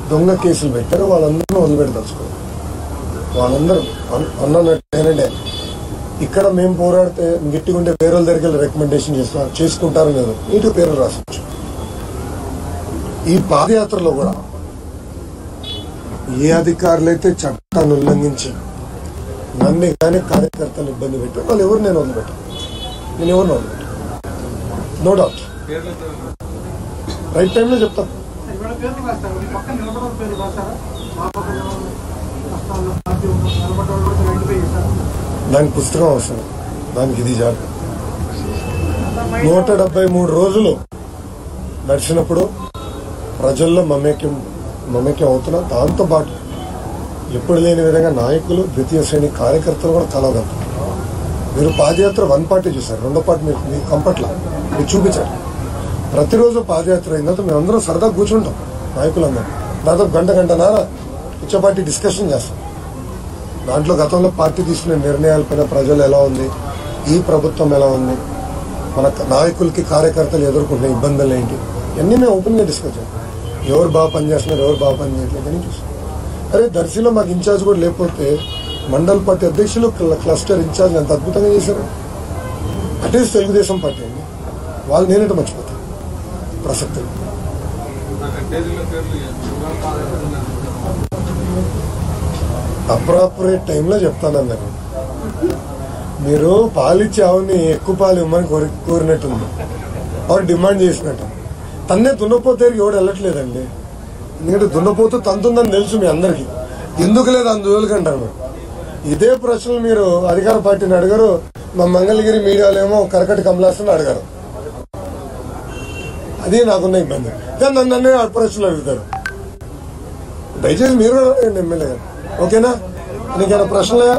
దొంగ కేసులు పెట్టారు వాళ్ళందరూ వదిలిపెడదలుచుకోవాలి వాళ్ళందరూ అన్- అన్నట్టు ఇక్కడ మేము పోరాడితే గట్టిగా ఉంటే వేరే వాళ్ళ దగ్గరికి రికమెండేషన్ చేస్తాం చేసుకుంటారు లేదు నీటి పేర్లు రాసొచ్చు ఈ పాదయాత్రలో కూడా ఏ అధికారులైతే చట్టాన్ని ఉల్లంఘించి నన్ను కానీ కార్యకర్తలు ఇబ్బంది పెట్టారు వాళ్ళు ఎవరు నేను వదిలిపెట్టాను నేను ఎవరిని వదిలిపెట్టాను నో డౌట్ రైట్ టైంలో చెప్తాను ఇవాళ పేర్లు రాస్తారు మీ పక్కన నిలబడిన పేర్లు రాస్తారా మా పక్కన కష్టాల్లో పార్టీ ఉన్న నిలబడ్డ వాళ్ళు కూడా ఐడెంటిఫై చేశారు దానికి పుస్తకం అవసరం దానికి ఇది జాగ్రత్త నూట డెబ్బై మూడు రోజులు నడిచినప్పుడు ప్రజల్లో మమేక్యం మమేక్యం అవుతున్నా దాంతో పాటు ఎప్పుడు లేని విధంగా నాయకులు ద్వితీయ శ్రేణి కార్యకర్తలు కూడా కలవగలుగుతారు మీరు పాదయాత్ర వన్ పార్టీ చూసారు రెండో పార్టీ మీరు మీ కంపట్ల మీరు చూపించారు ప్రతిరోజు పాదయాత్ర అయిన తర్వాత మేము అందరం సరదా కూర్చుంటాం నాయకులందరూ దాదాపు గంట గంటన్నర పిచ్చపాటి డిస్కషన్ చేస్తాం దాంట్లో గతంలో పార్టీ తీసుకునే నిర్ణయాలపైన ప్రజలు ఎలా ఉంది ఈ ప్రభుత్వం ఎలా ఉంది మన నాయకులకి కార్యకర్తలు ఎదుర్కొంటున్న ఇబ్బందులు ఏంటి ఇవన్నీ మేము ఓపెన్గా డిస్కస్ చేస్తాం ఎవరు బాగా పనిచేస్తున్నారు ఎవరు బాగా పనిచేయట్లేదు అని చూస్తాం అరే దర్శిలో మాకు ఇన్ఛార్జ్ కూడా లేకపోతే మండల్ పార్టీ అధ్యక్షులు క్ల- క్లస్టర్ ఇన్ఛార్జ్ ఎంత అద్భుతంగా చేశారు అటేసి తెలుగుదేశం పార్టీ అండి వాళ్ళు నేనంటే మర్చిపోతాను ప్రసక్తి లేదు. అప్రాపరేట్ టైంలో చెప్తానన్నారు మీరు పాలిచ్చి ఆవుని ఎక్కువ పాలు ఇవ్వమని కోరి కోరినట్టుంది ఆవిడ డిమాండ్ చేసినట్టు తన్నే దున్నపోతే ఎవడు వెళ్ళట్లేదండి ఎందుకంటే దున్నపోతూ తంతుందని తెలుసు మీ అందరికీ ఎందుకు లేదు అందువల్ల అంటారు మీరు ఇదే ప్రశ్నలు మీరు అధికార పార్టీని అడిగారు మా మంగళగిరి మీడియాలో ఏమో కరకటి కమలాసన్ అడిగారు అది నాకున్న ఇబ్బంది కానీ నన్ను అన్నీ ఆ ప్రశ్నలు అడుగుతారు దయచేసి మీరు కూడా అడగండి ఎమ్మెల్యే గారు ఓకేనా నీకేమైనా ప్రశ్నలయా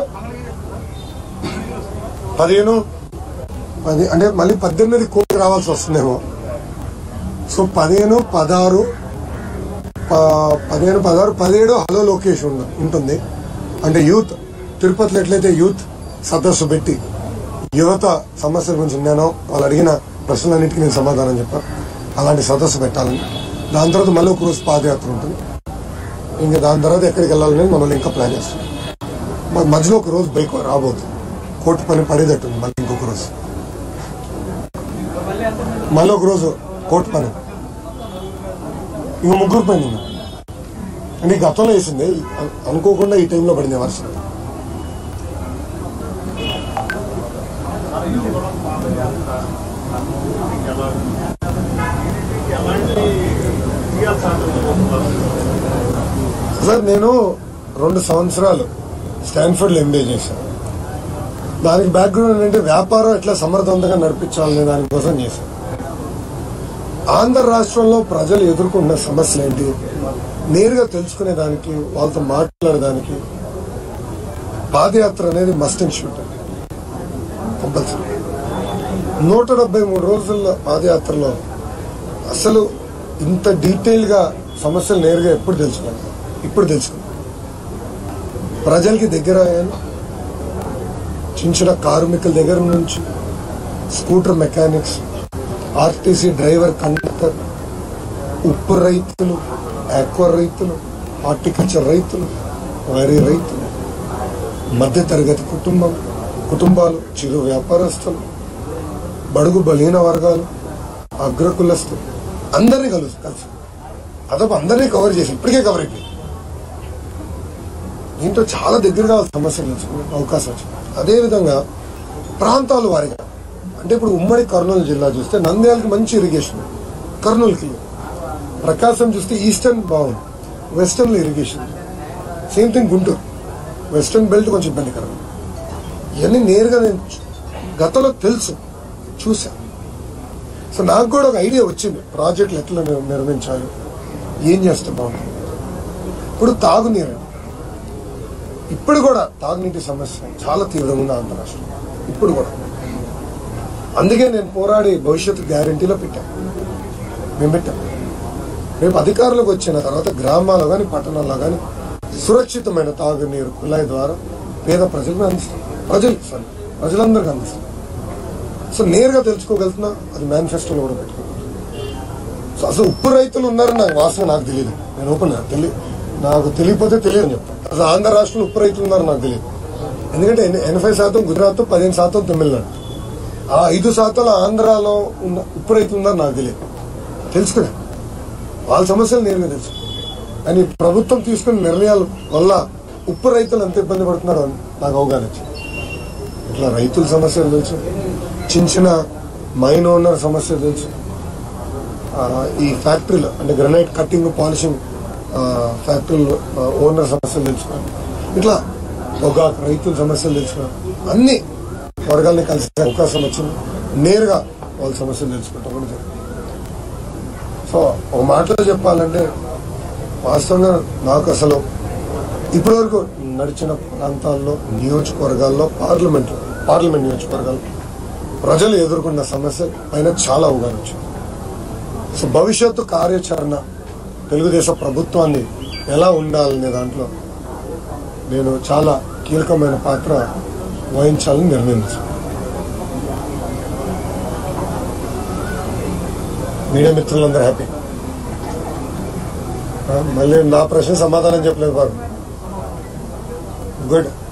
పదిహేను పది అంటే మళ్ళీ పద్దెనిమిది కోటి రావాల్సి వస్తుందేమో సో పదిహేను పదహారు ప- పదిహేను పదహారు పదిహేడు హలో లోకేష్ ఉండ- ఉంటుంది అంటే యూత్ తిరుపతిలో ఎట్లయితే యూత్ సదస్సు పెట్టి యువత సమస్యల గురించి విన్నానో వాళ్ళు అడిగిన ప్రశ్నలన్నింటికి నేను సమాధానం చెప్పాను అలాంటి సదస్సు పెట్టాలని దాని తర్వాత మళ్ళీ ఒక రోజు పాదయాత్ర ఉంటుంది ఇంకా దాని తర్వాత ఎక్కడికి వెళ్ళాలని మనం ఇంకా ప్లాన్ చేస్తాం మ- మధ్యలో ఒక రోజు బైక్ రాబోతుంది కోర్టు పని పడేటట్టుంది మళ్ళీ ఇంకొక రోజు మళ్ళీ ఒక రోజు కోర్టు పని ఇంక ముగ్గురు పని ఉంది. అంటే ఈ గతంలో వేసింది అను- అనుకోకుండా ఈ టైంలో పడింది వర్షం సార్ నేను రెండు సంవత్సరాలు స్టాన్ఫర్డ్లో ఎంబీఏ చేశాను దానికి బ్యాక్గ్రౌండ్ ఏంటంటే వ్యాపారం ఎట్లా సమర్థవంతంగా నడిపించాలనే దానికోసం చేశాను ఆంధ్ర రాష్ట్రంలో ప్రజలు ఎదుర్కొన్న సమస్యలు ఏంటి నేరుగా తెలుసుకునే దానికి వాళ్ళతో మాట్లాడడానికి పాదయాత్ర అనేది మస్ట్ అండ్ షూట్ అండి కంపల్సరీ నూట డెబ్బై మూడు రోజుల పాదయాత్రలో అసలు ఇంత డీటెయిల్ గా సమస్యలు నేరుగా ఎప్పుడు తెలుసుకున్నాను ఇప్పుడు తెలుసుకున్నాను ప్రజలకి దగ్గర అయ్యాను చిన్న చిన్న కార్మికుల దగ్గర నుంచి scooter mechanics RTC driver conductor ఉప్పు రైతులు ఆక్వా రైతులు హార్టికల్చర్ రైతులు వరి రైతులు మధ్య తరగతి కుటుంబం కుటుంబాలు చిరు వ్యాపారస్తులు బడుగు బలహీన వర్గాలు అగ్రకులస్తులు అందరినీ కలుసు కలిసి అదొక అందరినీ కవర్ చేసి ఇప్పటికే కవర్ అయిపోయింది దీంట్లో చాలా దగ్గరగా సమస్యలు తెలుసుకునే అవకాశం వచ్చింది అదేవిధంగా ప్రాంతాల వారిగా అంటే ఇప్పుడు ఉమ్మడి కర్నూలు జిల్లా చూస్తే నంద్యాలకి మంచి ఇరిగేషన్ కర్నూలుకి లేదు. ప్రకాశం చూస్తే ఈస్టర్న్ బాగుంది western irrigation same thing Guntur western belt కొంచెం ఇబ్బందికరం ఇవన్నీ నేరుగా నేను చూ- గతంలో తెలుసు చూసా సో నాకు కూడా ఒక ఐడియా వచ్చింది ప్రాజెక్టులు ఎట్లా నిర్- నిర్మించాలి ఏం చేస్తే బాగుంటుంది ఇప్పుడు తాగునీరు ఇప్పుడు కూడా తాగునీటి సమస్య చాలా తీవ్రంగా ఉంది ఆంధ్ర రాష్ట్రం ఇప్పుడు కూడా అందుకే నేను పోరాడి భవిష్యత్తు గ్యారంటీలో పెట్టాను మేము పెట్టాం రేపు అధికారులకు వచ్చిన తర్వాత గ్రామాల్లో కానీ పట్టణాల్లో కానీ సురక్షితమైన తాగునీరు కుళాయి ద్వారా పేద ప్రజలకు అందిస్తాం ప్రజలు సారీ ప్రజలందరికీ అందిస్తాం సో నేరుగా తెలుసుకోగలుగుతున్నా అది మేనిఫెస్టోలో కూడా పెట్టుకోగలుగుతాం సో అసలు ఉప్పు రైతులు ఉన్నారని నాకు వాస్తవం నాకు తెలియదు నేను ఓపెన్ తెలి నాకు తెలియకపోతే తెలియదు చెప్తాను అసలు ఆంధ్ర రాష్ట్రంలో ఉప్పు రైతులు ఉన్నారు నాకు తెలియదు ఎందుకంటే ఎన్- ఎనభై శాతం గుజరాత్ పదిహేను శాతం తమిళనాడు ఆ ఐదు శాతాలు ఆంధ్రాలో ఉన్న ఉప్పు రైతులు ఉన్నారు నాకు తెలియదు తెలుసుకునే వాళ్ళ సమస్యలు నేరుగా తెలుసు కానీ ప్రభుత్వం తీసుకున్న నిర్ణయాల వల్ల ఉప్పు రైతులు ఎంత ఇబ్బంది పడుతున్నారో అని నాకు అవగాహన వచ్చింది ఇట్లా రైతుల సమస్యలు తెలుసు చిన్న చిన్న మైన్ ఓనర్ సమస్యలు తెలుసు ఆ, ఈ ఫ్యాక్టరీలో అంటే గ్రనైట్ కట్టింగ్ పాలిషింగ్ ఫ్యాక్టరీలో ఓనర్ సమస్యలు తెలుసుకున్నాను ఇట్లా పొగాకు రైతుల సమస్యలు తెలుసుకున్నాను అన్ని వర్గాల్ని కలిసే అవకాశం వచ్చింది నేరుగా వాళ్ళ సమస్యలు తెలుసుకుంటాం కూడా జరిగింది సో ఒక మాటలో చెప్పాలంటే వాస్తవంగా నాకు అసలు ఇప్పటివరకు నడిచిన ప్రాంతాల్లో నియోజకవర్గాల్లో పార్లమెంట్ పార్లమెంట్ నియోజకవర్గాల్లో ప్రజలు ఎదుర్కొన్న సమస్య పైన చాలా అవగాహన వచ్చింది సో భవిష్యత్తు కార్యాచరణ తెలుగుదేశం ప్రభుత్వాన్ని ఎలా ఉండాలనే దాంట్లో నేను చాలా కీలకమైన పాత్ర వహించాలని నిర్ణయించాను మీడియా మిత్రులందరూ హ్యాపీ మళ్ళీ నా ప్రశ్న సమాధానం చెప్పలేదు బాబు గుడ్